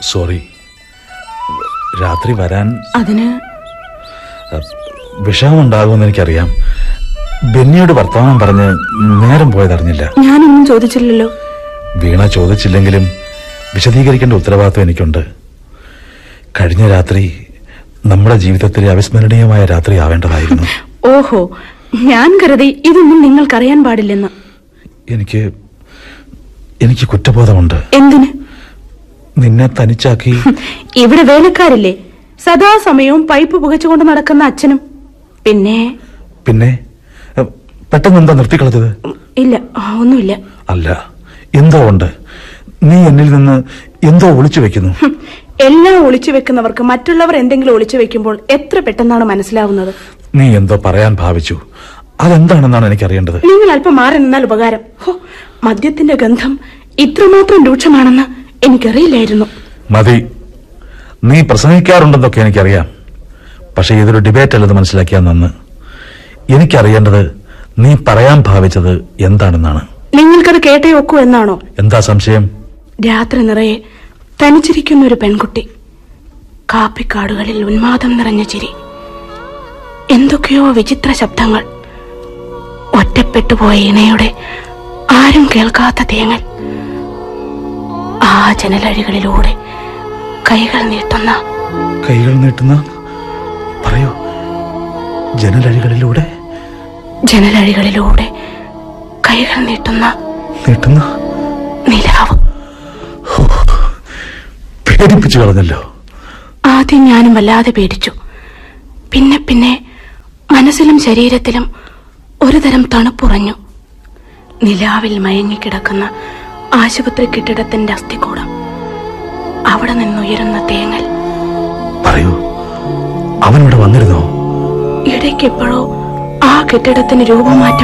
sorry രാത്രി വരാൻ അതിന് വിഷമമുണ്ടാകുമെന്ന് എനിക്കറിയാം ബെന്നിയോട് വർത്തമാനം പറഞ്ഞ് നേരം പോയതറിഞ്ഞില്ല ഞാനൊന്നും ചോദിച്ചില്ലല്ലോ വീണ ചോദിച്ചില്ലെങ്കിലും വിശദീകരിക്കേണ്ട ഉത്തരവാദിത്വം എനിക്കുണ്ട് കഴിഞ്ഞ രാത്രി നമ്മുടെ ജീവിതത്തിലെ അവിസ്മരണീയമായ രാത്രി ആവേണ്ടതായിരുന്നു ഓഹോ ഞാൻ കരുതി ഇതൊന്നും നിങ്ങൾക്കറിയാൻ പാടില്ലെന്ന് എനിക്ക് എനിക്ക് കുറ്റബോധമുണ്ട് എന്തിന് നിന്നെ തനിച്ചാക്കി ഇവിടെ വേലക്കാരില്ലേ സദാസമയവും പൈപ്പ് പുകച്ചുകൊണ്ട് നടക്കുന്ന അച്ഛനും പിന്നെ പിന്നെ എ, പെട്ടെന്ന് എന്താ നിർത്തിക്കളഞ്ഞത് ഉം, ഇല്ല ആ, ഒന്നുമില്ല അല്ല എന്തോ ഉണ്ട് നീ എന്നിൽ നിന്ന് എന്തോ ഒളിച്ചു വെക്കുന്നു ഹും, എല്ലാം ഒളിച്ചു വെക്കുന്നവർക്ക് മറ്റുള്ളവർ എന്തെങ്കിലും ഒളിച്ചു വെക്കുമ്പോൾ എത്ര പെട്ടെന്നാണ് മനസ്സിലാവുന്നത് നീ എന്തോ പറയാൻ ഭാവിച്ചു അതെന്താണെന്നാണ് എനിക്കറിയേണ്ടത് നിങ്ങൾ അല്പം മാറി നിന്നാൽ ഉപകാരം ഹോ, മദ്യത്തിന്റെ ഗന്ധം ഇത്രമാത്രം രൂക്ഷമാണെന്ന് എനിക്കറിയില്ലായിരുന്നു മതി നീ പ്രസംഗിക്കാറുണ്ടെന്നൊക്കെ എനിക്കറിയാം പക്ഷെ ഇതൊരു ഡിബേറ്റ് അല്ലെന്ന് മനസ്സിലാക്കിയാൽ നന്ന് എനിക്കറിയേണ്ടത് നീ പറയാൻ ഭാവിച്ചത് എന്താണെന്നാണ് നിങ്ങൾക്കത് കേട്ടേ ഒക്കൂ എന്നാണോ എന്താ സംശയം രാത്രി നിറയെ തനിച്ചിരിക്കുന്ന ഒരു പെൺകുട്ടി കാപ്പിക്കാടുകളിൽ ഉന്മാദം നിറഞ്ഞ ചിരി എന്തൊക്കെയോ വിചിത്ര ശബ്ദങ്ങൾ ഒറ്റപ്പെട്ടുപോയ ഇണയുടെ ആരും കേൾക്കാത്ത തേങ്ങൽ ആ ജനലഴികളിലൂടെ കൈകൾ നീട്ടുന്ന കൈകൾ നീട്ടുന്ന പറയൂ ജനലഴികളിലൂടെ ജനലഴികളിലൂടെ കൈകൾ നീട്ടുന്ന നീട്ടുന്ന നിലാവ് പേടിപ്പിച്ചു കളഞ്ഞല്ലോ ആദ്യം ഞാനും വല്ലാതെ പേടിച്ചു പിന്നെ പിന്നെ മനസ്സിലും ശരീരത്തിലും ഒരുതരം തണുപ്പുറഞ്ഞു നിലാവിൽ മയങ്ങിക്കിടക്കുന്ന ആശുപത്രി കെട്ടിടത്തിന്റെ അസ്ഥികൂടം അവിടെ നിന്നുയരുന്ന തേങ്ങൽ പറയൂ അവനിവിടെ വന്നിരുന്നോ ഇടയ്ക്കെപ്പോഴോ ആ കെട്ടിടത്തിന് രൂപമാറ്റം